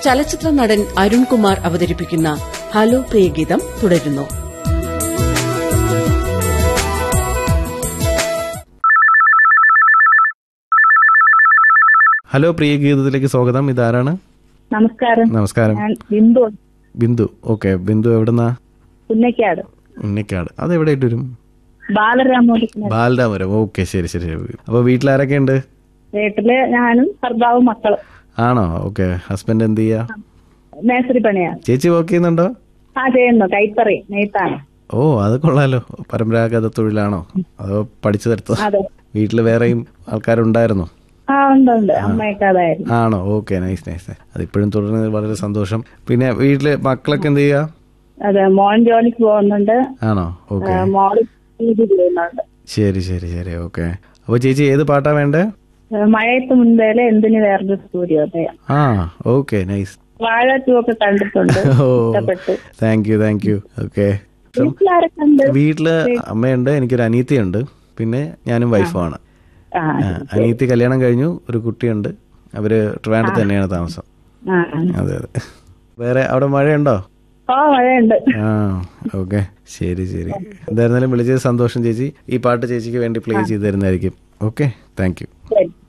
ചലച്ചിത്ര നടൻ അരുൺകുമാർ അവതരിപ്പിക്കുന്ന ഹലോ പ്രിയഗീതം തുടരുന്നു ഹലോ പ്രിയ ഗീതത്തിലേക്ക് സ്വാഗതം ഇതാരാണ് നമസ്കാരം നമസ്കാരം ഞാൻ ബിന്ദു ബിന്ദു ഓക്കെ ബിന്ദു എവിടുന്നാ പുന്നക്കാട് ഉണ്ണിക്കാട് അത് എവിടെയായിട്ട് വരും ബാലരാമോദിക്കുന്ന ബാലരാമപുരം ഓക്കെ ശരി ശരി ശരി അപ്പൊ വീട്ടിലാരൊക്കെ ഉണ്ട് വീട്ടില് ഞാനും ഭർത്താവും മക്കളും ആണോ ഓക്കെ ഹസ്ബൻഡ് എന്ത് ചെയ്യാ മേസരി പണിയാണ് ചേച്ചി വർക്ക് ചെയ്യുന്നുണ്ടോ ആ ചെയ്യുന്നു കൈത്തറി നെയ്ത്താണ് ഓ അത് കൊള്ളാലോ പരമ്പരാഗത തൊഴിലാണോ അതോ പഠിച്ചു തരത്തോ അതെ വീട്ടിൽ വേറെയും ആൾക്കാരുണ്ടായിരുന്നോ ആ ഉണ്ട് ഉണ്ട് അമ്മയൊക്കെ അതായിരുന്നു ആണോ ഓക്കെ നൈസ് നൈസ് അത് ഇപ്പോഴും തുടരുന്നത് വളരെ സന്തോഷം പിന്നെ വീട്ടില് മക്കളൊക്കെ എന്ത് ചെയ്യാ അതെ മോൻ ജോലിക്ക് പോകുന്നുണ്ട് ആണോ ഓക്കെ ആ, മോള് ഇത് ചെയ്യുന്നുണ്ട് ശരി ശരി ശരി ഓക്കെ അപ്പൊ ചേച്ചി ഏത് പാട്ടാ വേണ്ടേ ആ, മഴയത്ത് മുൻപേലെ എന്തിന് വേറൊരു സൂര്യോദയം ആ ഓക്കെ നൈസ് വാഴ ടൂ ഒക്കെ കണ്ടിട്ടുണ്ട് ഓ ഇഷ്ടപ്പെട്ടു thank you thank you okay വീട്ടിലാരൊക്കെ ഉണ്ട് വീട്ടില് അമ്മയുണ്ട് എനിക്കൊരു അനീത്തിയുണ്ട് പിന്നെ ഞാനും വൈഫുമാണ് ആ ആ, അനീത്തി കല്യാണം കഴിഞ്ഞു ഒരു കുട്ടിയുണ്ട് അവര് ട്രിവാൻഡ്രത്ത് തന്നെയാണ് താമസം ആ അതെ അതെ വേറെ അവിടെ മഴയുണ്ടോ ഓ മഴയുണ്ട് ആ ഓക്കെ ശരി ശരി എന്തായിരുന്നാലും വിളിച്ചത് സന്തോഷം ചേച്ചി ഈ പാട്ട് ചേച്ചിക്ക് വേണ്ടി പ്ലേ ചെയ്ത് തരുന്നതായിരിക്കും ഓക്കെ താങ്ക് യു ശരി